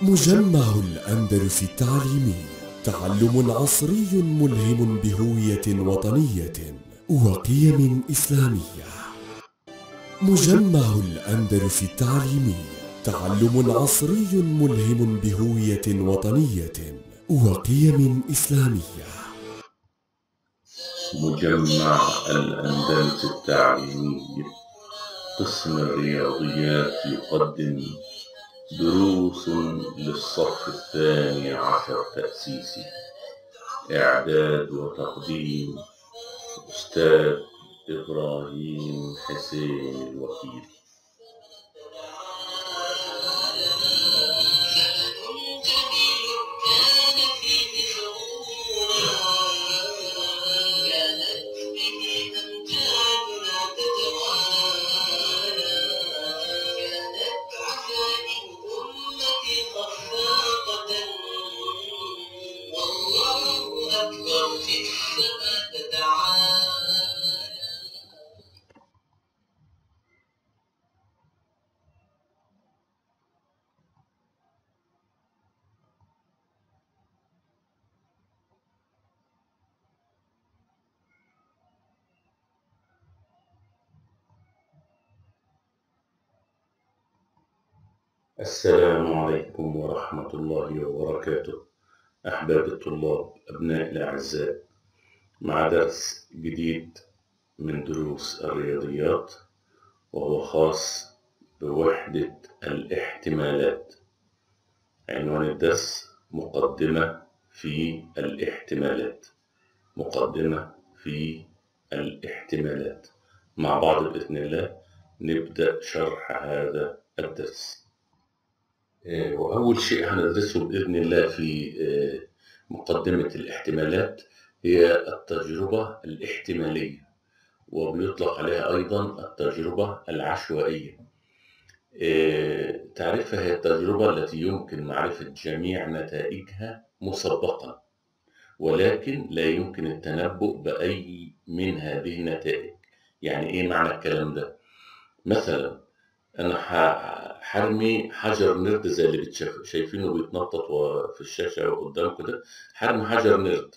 مجمع الأندلس التعليمي تعلم عصري ملهم بهوية وطنية وقيم إسلامية مجمع الأندلس التعليمي تعلم عصري ملهم بهوية وطنية وقيم إسلامية مجمع الأندلس التعليمي قسم الرياضيات يقدم دروس للصف الثاني عشر تأسيسي إعداد وتقديم أستاذ إبراهيم حسين الوكيل كان فيه شعورا كانت به أمجادنا تتوالى كانت عزائم أمتي خفاقة والله أكبر في السماء تتعالى السلام عليكم ورحمة الله وبركاته أحباب الطلاب أبناء الأعزاء مع درس جديد من دروس الرياضيات وهو خاص بوحدة الاحتمالات عنوان الدرس مقدمة في الاحتمالات مقدمة في الاحتمالات مع بعض بإذن الله نبدأ شرح هذا الدرس آه، وأول شيء هندرسه بإذن الله في آه، مقدمة الاحتمالات هي التجربة الاحتمالية وبيطلق عليها أيضا التجربة العشوائية آه، تعريفها هي التجربة التي يمكن معرفة جميع نتائجها مسبقا ولكن لا يمكن التنبؤ بأي من هذه النتائج يعني إيه معنى الكلام ده مثلا أنا ح- حرمي حجر نرد زي اللي بتشاف شايفينه بيتنطط و- في الشاشة قدامكم ده حرمي حجر نرد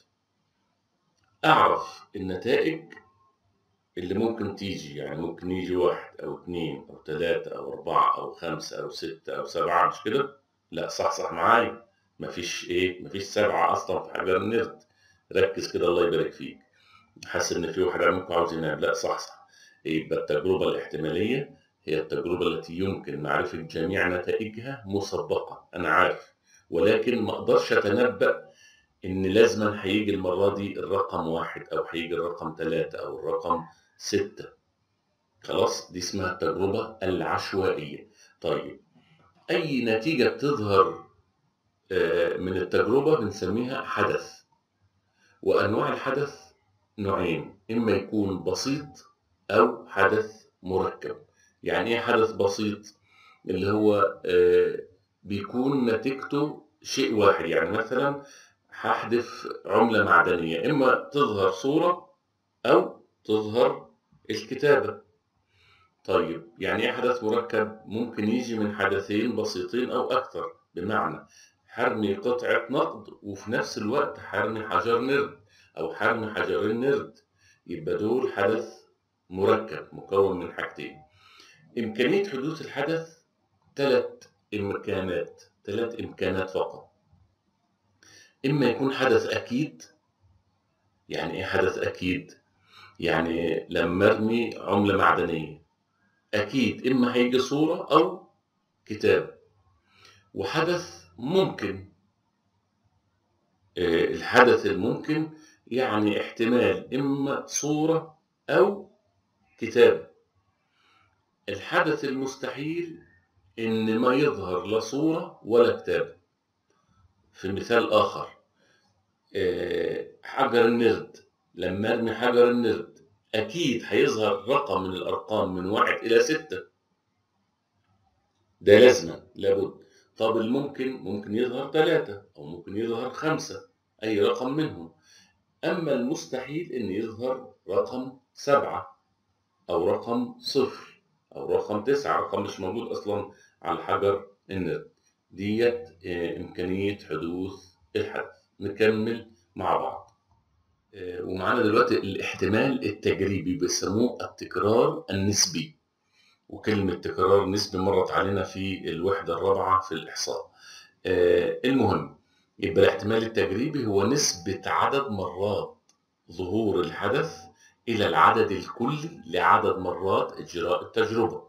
أعرف النتائج اللي ممكن تيجي يعني ممكن يجي واحد أو اتنين أو تلاتة أو أربعة أو خمسة أو ستة أو سبعة مش كده؟ لا صح صح معايا مفيش إيه مفيش سبعة أصلا في حجر النرد ركز كده الله يبارك فيك حاسس إن في واحد منكم عاوز ينام لا صح صح يبقى التجربة الاحتمالية هي التجربة التي يمكن معرفة جميع نتائجها مسبقا أنا عارف ولكن ما أقدرش أتنبأ إن لازما هيجي المرة دي الرقم واحد أو هيجي الرقم ثلاثة أو الرقم ستة خلاص دي اسمها التجربة العشوائية طيب أي نتيجة بتظهر آه، من التجربة بنسميها حدث وأنواع الحدث نوعين إما يكون بسيط أو حدث مركب يعني إيه حدث بسيط اللي هو آه، بيكون نتيجته شيء واحد يعني مثلا هحذف عملة معدنية إما تظهر صورة أو تظهر الكتابة طيب يعني إيه حدث مركب ممكن يجي من حدثين بسيطين أو أكثر بمعنى حرمي قطعة نقد وفي نفس الوقت حرمي حجر نرد أو حرمي حجرين نرد يبقى دول حدث مركب مكون من حاجتين إمكانية حدوث الحدث ثلاث إمكانات ثلاث إمكانات فقط إما يكون حدث أكيد يعني إيه حدث أكيد؟ يعني لما أرمي عملة معدنية أكيد إما هيجي صورة أو كتاب وحدث ممكن آه، الحدث الممكن يعني احتمال إما صورة أو كتاب الحدث المستحيل إن ما يظهر لا صورة ولا كتاب في مثال آخر آه، حجر النرد لما ارمي حجر النرد اكيد هيظهر رقم من الارقام من واحد الى ستة ده لازما لابد طب الممكن ممكن يظهر ثلاثة او ممكن يظهر خمسة اي رقم منهم اما المستحيل ان يظهر رقم سبعة او رقم صفر او رقم تسعة رقم مش موجود اصلا على حجر النرد ديت آه، إمكانية حدوث الحدث نكمل مع بعض آه، ومعانا دلوقتي الاحتمال التجريبي بيسموه التكرار النسبي وكلمة تكرار نسبي مرت علينا في الوحدة الرابعة في الإحصاء آه، المهم يبقى الاحتمال التجريبي هو نسبة عدد مرات ظهور الحدث إلى العدد الكلي لعدد مرات إجراء التجربة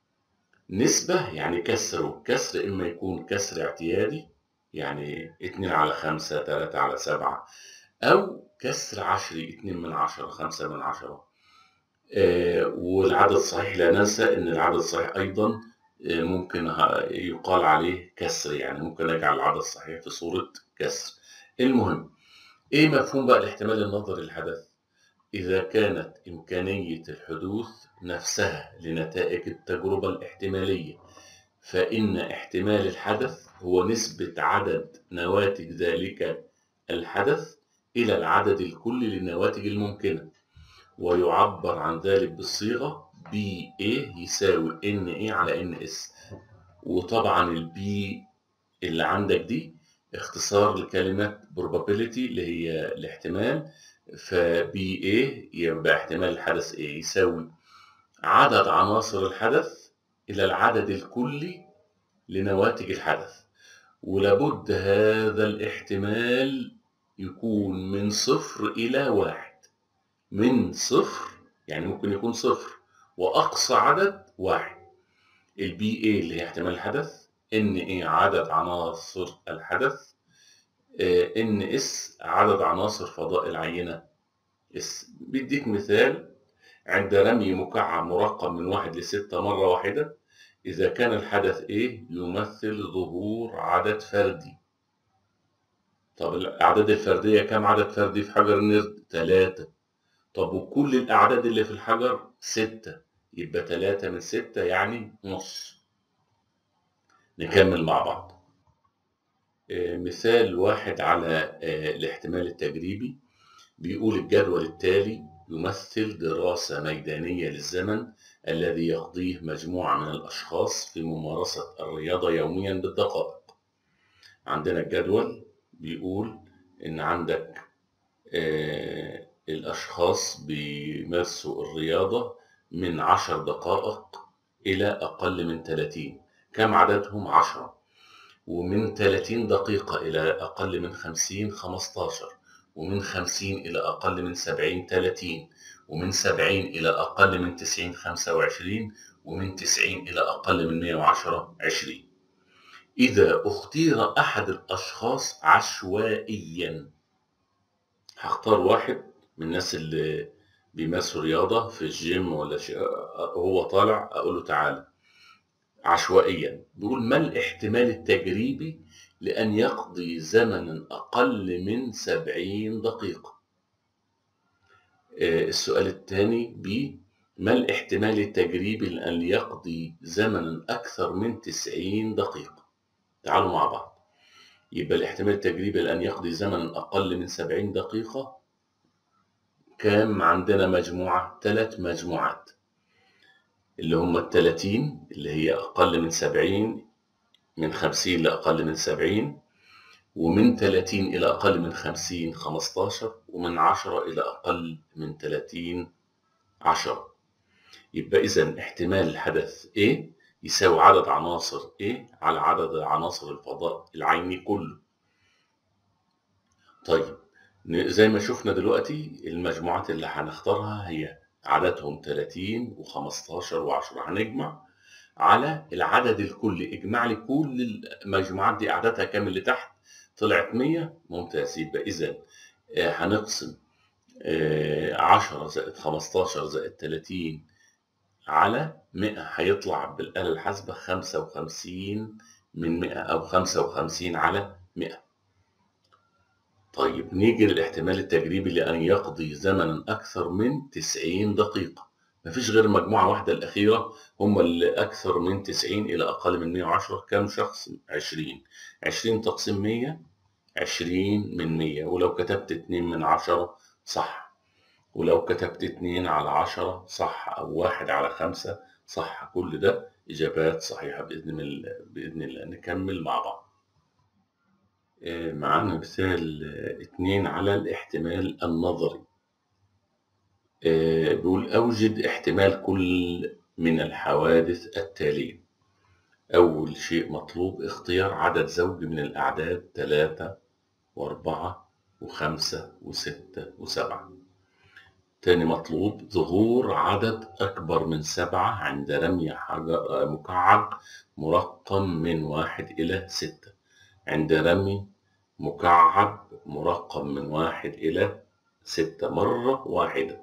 نسبة يعني كسر والكسر إما يكون كسر اعتيادي يعني 2 على 5 3 على 7 أو كسر عشري 2 من 10 5 من 10 آه، والعدد الصحيح لا ننسى ان العدد الصحيح ايضا آه، ممكن ه- يقال عليه كسر يعني ممكن اجعل العدد الصحيح في صورة كسر المهم ايه مفهوم بقى الاحتمال النظري للحدث اذا كانت امكانية الحدوث نفسها لنتائج التجربة الاحتمالية فان احتمال الحدث هو نسبة عدد نواتج ذلك الحدث الى العدد الكلي للنواتج الممكنة ويعبر عن ذلك بالصيغة بي اي يساوي ان اي على ان اس وطبعا البي اللي عندك دي اختصار لكلمة probability اللي هي الاحتمال فبي اي يبقى احتمال الحدث ايه يساوي عدد عناصر الحدث إلى العدد الكلي لنواتج الحدث ولابد هذا الاحتمال يكون من صفر إلى واحد من صفر يعني ممكن يكون صفر وأقصى عدد واحد البي اي اللي هي احتمال الحدث ان اي عدد عناصر الحدث ان اس عدد عناصر فضاء العينة اس بيديك مثال عند رمي مكعب مرقم من واحد لستة مرة واحدة إذا كان الحدث ايه يمثل ظهور عدد فردي طب الأعداد الفردية كم عدد فردي في حجر النرد؟ ثلاثة طب وكل الأعداد اللي في الحجر ستة يبقى تلاتة من ستة يعني نص نكمل مع بعض آه، مثال واحد على آه، الاحتمال التجريبي بيقول الجدول التالي يمثل دراسة ميدانية للزمن الذي يقضيه مجموعة من الأشخاص في ممارسة الرياضة يوميا بالدقائق عندنا الجدول بيقول إن عندك آه، الأشخاص بيمارسوا الرياضة من عشر دقائق إلى أقل من 30 كم عددهم؟ عشرة ومن 30 دقيقة إلى أقل من 50 15 ومن 50 إلى أقل من 70 30 ومن 70 إلى أقل من 90 25 ومن 90 إلى أقل من 110 20 إذا اختير أحد الأشخاص عشوائيا هختار واحد من الناس اللي بيمارسوا رياضة في الجيم ولا شيء هو طالع أقول له تعالى عشوائيا بيقول ما الاحتمال التجريبي لأن يقضي زمنا أقل من سبعين دقيقة آه، السؤال الثاني ب ما الاحتمال التجريبي لأن يقضي زمنا أكثر من تسعين دقيقة تعالوا مع بعض يبقى الاحتمال التجريبي لأن يقضي زمنا أقل من سبعين دقيقة كام عندنا مجموعة ثلاث مجموعات اللي هم التلاتين اللي هي أقل من سبعين من خمسين لأقل من سبعين ومن تلاتين إلى أقل من خمسين خمستاشر ومن عشرة إلى أقل من تلاتين عشرة يبقى إذا احتمال الحدث A يساوي عدد عناصر A على عدد عناصر الفضاء العيني كله طيب ن- زي ما شفنا دلوقتي المجموعات اللي هنختارها هي عددهم 30 و15 و10 هنجمع على العدد الكلي اجمع لي كل المجموعات دي اعدادها كام اللي تحت طلعت 100 ممتاز يبقى اذا آه، هنقسم آه، 10 زائد 15 زائد 30 على 100 هيطلع بالآلة الحاسبة 55 من 100 أو 55 على 100 طيب نيجي للاحتمال التجريبي لأن يقضي زمنا أكثر من 90 دقيقة مفيش غير مجموعة واحدة الأخيرة هم اللي أكثر من 90 إلى أقل من 110 كم شخص 20 20 تقسيم 100 20 من 100 ولو كتبت 2 من 10 صح ولو كتبت 2 على 10 صح أو 1 على 5 صح كل ده إجابات صحيحة بإذن الله بإذن الله نكمل مع بعض آه، معانا مثال آه، اتنين على الاحتمال النظري آه، بيقول أوجد احتمال كل من الحوادث التالية أول شيء مطلوب اختيار عدد زوجي من الأعداد ثلاثة وأربعة وخمسة وستة وسبعة تاني مطلوب ظهور عدد أكبر من سبعة عند رمي حجر آه، مكعب مرقم من واحد إلى ستة عند رمي مكعب مرقم من واحد إلى ستة مرة واحدة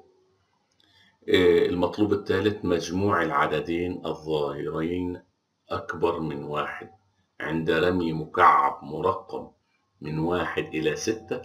آه، المطلوب الثالث مجموع العددين الظاهرين أكبر من واحد عند رمي مكعب مرقم من واحد إلى ستة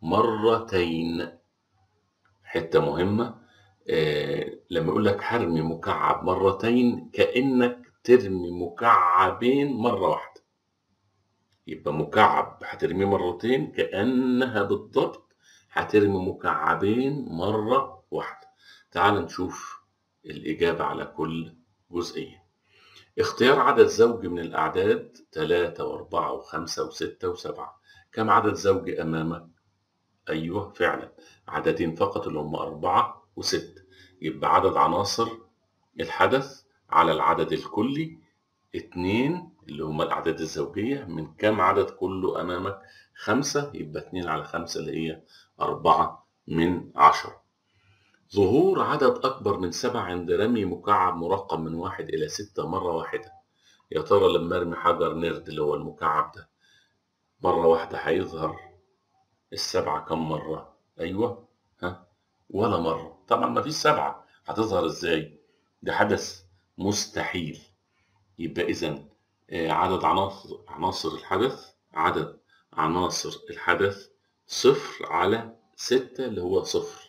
مرتين حتة مهمة آه، لما يقول لك هرمي مكعب مرتين كأنك ترمي مكعبين مرة واحدة يبقى مكعب هترميه مرتين كأنها بالضبط هترمي مكعبين مرة واحدة تعال نشوف الإجابة على كل جزئية اختيار عدد زوجي من الأعداد ثلاثة وأربعة وخمسة وستة وسبعة كم عدد زوجي أمامك؟ أيوه فعلا عددين فقط اللي هم أربعة وستة يبقى عدد عناصر الحدث على العدد الكلي اتنين اللي هما الأعداد الزوجية من كم عدد كله أمامك خمسة يبقى اتنين على خمسة اللي هي أربعة من عشرة ظهور عدد أكبر من سبعة عند رمي مكعب مرقم من واحد إلى ستة مرة واحدة يا ترى لما أرمي حجر نرد اللي هو المكعب ده مرة واحدة هيظهر السبعة كم مرة؟ أيوه ها ولا مرة طبعا ما فيش سبعة هتظهر إزاي؟ ده حدث مستحيل يبقى إذا عدد عناصر عناصر الحدث عدد عناصر الحدث صفر على ستة اللي هو صفر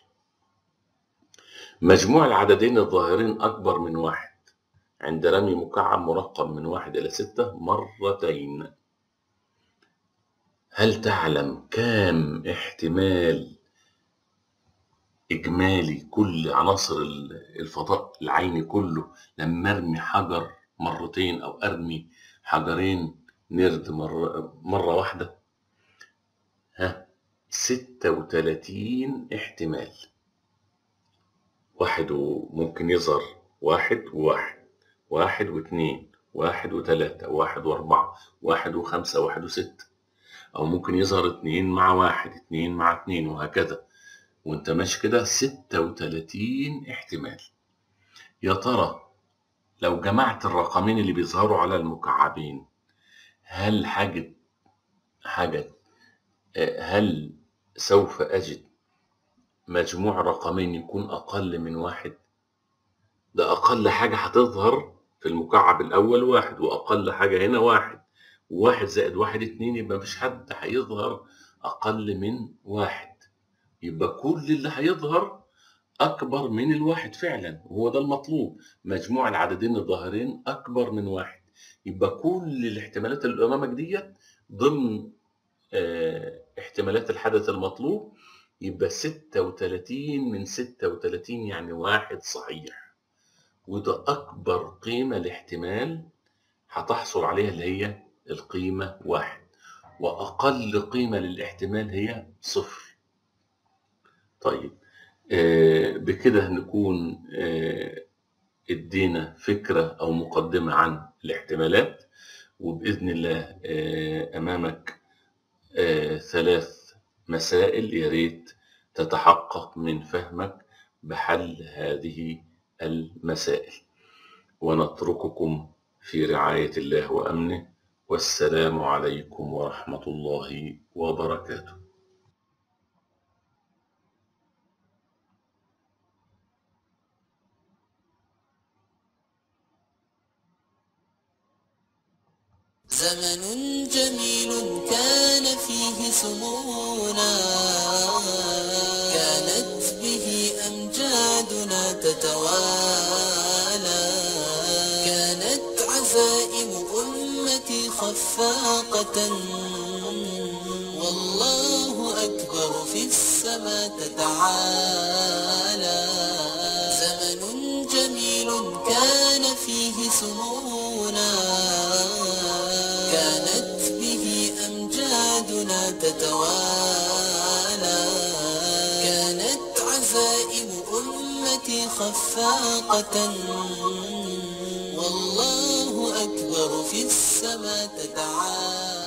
مجموع العددين الظاهرين أكبر من واحد عند رمي مكعب مرقم من واحد إلى ستة مرتين هل تعلم كام احتمال إجمالي كل عناصر الفضاء العيني كله لما أرمي حجر مرتين أو أرمي حجرين نرد مرة, مرة واحدة ها ستة وتلاتين احتمال واحد وممكن يظهر واحد وواحد واحد واثنين واحد وثلاثة واحد وأربعة واحد وخمسة واحد وستة أو ممكن يظهر اتنين مع واحد اتنين مع اتنين وهكذا وانت ماشي كده ستة وتلاتين احتمال يا ترى لو جمعت الرقمين اللي بيظهروا على المكعبين هل حاجة حاجة هل سوف أجد مجموع رقمين يكون أقل من واحد ده أقل حاجة هتظهر في المكعب الأول واحد وأقل حاجة هنا واحد واحد زائد واحد اتنين يبقى مفيش حد هيظهر أقل من واحد يبقى كل اللي هيظهر أكبر من الواحد فعلا وهو ده المطلوب مجموع العددين الظاهرين أكبر من واحد يبقى كل الاحتمالات اللي أمامك ديت ضمن اه احتمالات الحدث المطلوب يبقى ستة وتلاتين من ستة وتلاتين يعني واحد صحيح وده أكبر قيمة لاحتمال هتحصل عليها اللي هي القيمة واحد وأقل قيمة للاحتمال هي صفر طيب آه بكده نكون آه ادينا فكرة أو مقدمة عن الاحتمالات وبإذن الله آه أمامك آه ثلاث مسائل يا ريت تتحقق من فهمك بحل هذه المسائل ونترككم في رعاية الله وأمنه والسلام عليكم ورحمة الله وبركاته زمن جميل كان فيه سمونا كانت به أمجادنا تتوالى كانت عزائم أمتي خفاقة والله أكبر في السماء تتعالى زمن جميل كان فيه سمونا كانت به أمجادنا تتوالى كانت عزائم أمتي خفاقة والله أكبر في السماء تتعالى